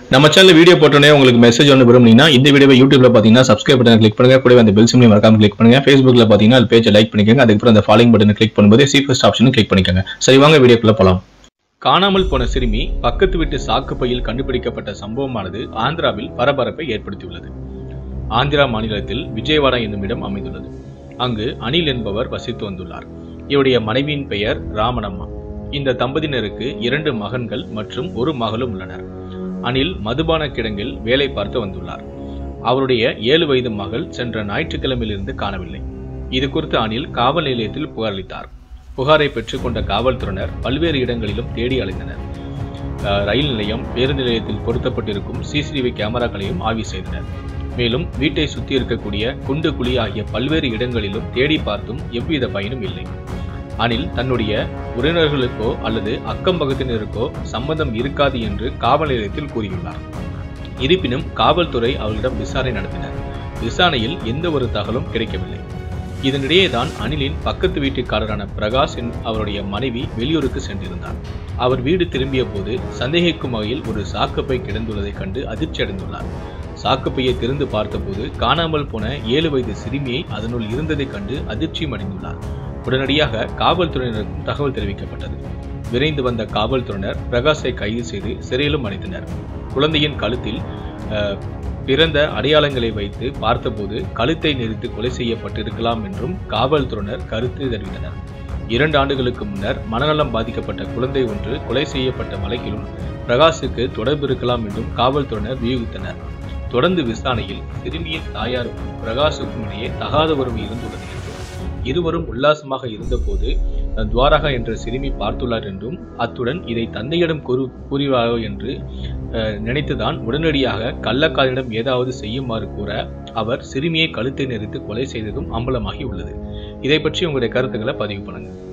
நம்ம channel video போட்டோன்னே உங்களுக்கு மெசேஜ் ஒன்று விரும்புனீங்கன்னா இந்த வீடியோவை யூடியூப்ல பார்த்தீங்கன்னா சப்ஸ்கிரைப் பட்டன் கிளிக் பண்ணுங்க கூடவே அந்த பெல் சிம்லையும் மறக்காம கிளிக் பண்ணுங்க ஃபேஸ்புக்ல பார்த்தீங்கன்னா அது பேஜை லைக் பண்ணிக்கோங்க அதுக்கப்புறம் அந்த ஃபாலோயிங் பட்டனை கிளிக் பண்ணும்போது சி ஃபர்ஸ்ட் ஆப்ஷனும் கிளிக் பண்ணிக்கோங்க சரி வாங்க வீடியோக்குள்ள போலாம் காணாமல் போன சிறுமி பக்கத்து வீட்டு சாக்கு பையில் கண்டுபிடிக்கப்பட்ட சம்பவமானது ஆந்திராவில் பரபரப்பை ஏற்படுத்தியுள்ளது ஆந்திரா மாநிலத்தில் விஜயவாடா என்னும் இடம் அமைந்துள்ளது அங்கு அனில் என்பவர் வசித்து வந்துள்ளார் இவருடைய மனைவியின் பெயர் ராமனம்மா இந்த தம்பதியினருக்கு இரண்டு மகன்கள் மற்றும் ஒரு மகளும் உள்ளனர் அனில் மதுபான கிடங்கில் வேலை பார்த்து வந்துள்ளார் அவருடைய ஏழு வயது மகள் சென்ற ஞாயிற்றுக்கிழமையிலிருந்து காணவில்லை இது குறித்து அனில் காவல் நிலையத்தில் புகாரளித்தார் புகாரை பெற்றுக்கொண்ட காவல்துறையினர் பல்வேறு இடங்களிலும் தேடி அலைந்தனர் அஹ், ரயில் நிலையம் பேருந்து நிலையத்தில் பொருத்தப்பட்டிருக்கும் சிசிடிவி கேமராக்களையும் ஆய்வு செய்தனர் மேலும் வீட்டை சுற்றி இருக்கக்கூடிய குண்டு குழி ஆகிய பல்வேறு இடங்களிலும் தேடி பார்த்தும் எவ்வித பயனும் இல்லை அனில் தன்னுடைய உறவினர்களுக்கோ அல்லது அக்கம் பக்கத்தினருக்கோ சம்பந்தம் இருக்காது என்று காவல் நிலையத்தில் கூறியுள்ளார் இருப்பினும் காவல்துறை அவர்களிடம் விசாரணை நடத்தினர் விசாரணையில் எந்த ஒரு தகவலும் கிடைக்கவில்லை இதனிடையே தான் அனிலின் பக்கத்து வீட்டுக்காரரான பிரகாஷ் என் அவருடைய மனைவி வெளியூருக்கு சென்றிருந்தார் அவர் வீடு திரும்பிய போது சந்தேகிக்கும் வகையில் ஒரு சாக்குப்பை கிடந்துள்ளதைக் கண்டு அதிர்ச்சி அடைந்துள்ளார் சாக்குப்பையை திறந்து பார்த்தபோது காணாமல் போன ஏழு வயது சிறுமியை அதனுள் இருந்ததைக் கண்டு அதிர்ச்சியும் அடைந்துள்ளார் உடனடியாக காவல்துறையினருக்கும் தகவல் தெரிவிக்கப்பட்டது விரைந்து வந்த காவல்துறையினர் பிரகாஷை கைது செய்து சிறையிலும் அடைத்தனர் குழந்தையின் கழுத்தில் அஹ், பிறந்த அடையாளங்களை வைத்து பார்த்தபோது கழுத்தை நெரித்து கொலை செய்யப்பட்டிருக்கலாம் என்றும் காவல்துறையினர் கருத்து தெரிவித்தனர் இரண்டு ஆண்டுகளுக்கு முன்னர் மனநலம் பாதிக்கப்பட்ட குழந்தை ஒன்று கொலை செய்யப்பட்ட வழக்கிலும் பிரகாஷுக்கு தொடர்பு இருக்கலாம் என்றும் காவல்துறையினர் வியூகித்தனர் தொடர்ந்து விசாரணையில் சிறுமியின் தாயாருக்கும் பிரகாஷுக்கும் இடையே தகாத உறவு இருந்துள்ளது என்றும் இருவரும் உல்லாசமாக இருந்தபோது அஹ், துவாரகா என்ற சிறுமி பார்த்துள்ளார் என்றும் அத்துடன் இதை தந்தையிடம் கூறு கூறுவாரோ என்று அஹ், நினைத்துதான் உடனடியாக கள்ளக்காலிடம் ஏதாவது செய்யுமாறு கூற அவர் சிறுமியை கழுத்தை நெரித்து கொலை செய்ததும் அம்பலமாகி உள்ளது இதை பற்றி உங்களுடைய கருத்துக்களை பதிவு பண்ணுங்க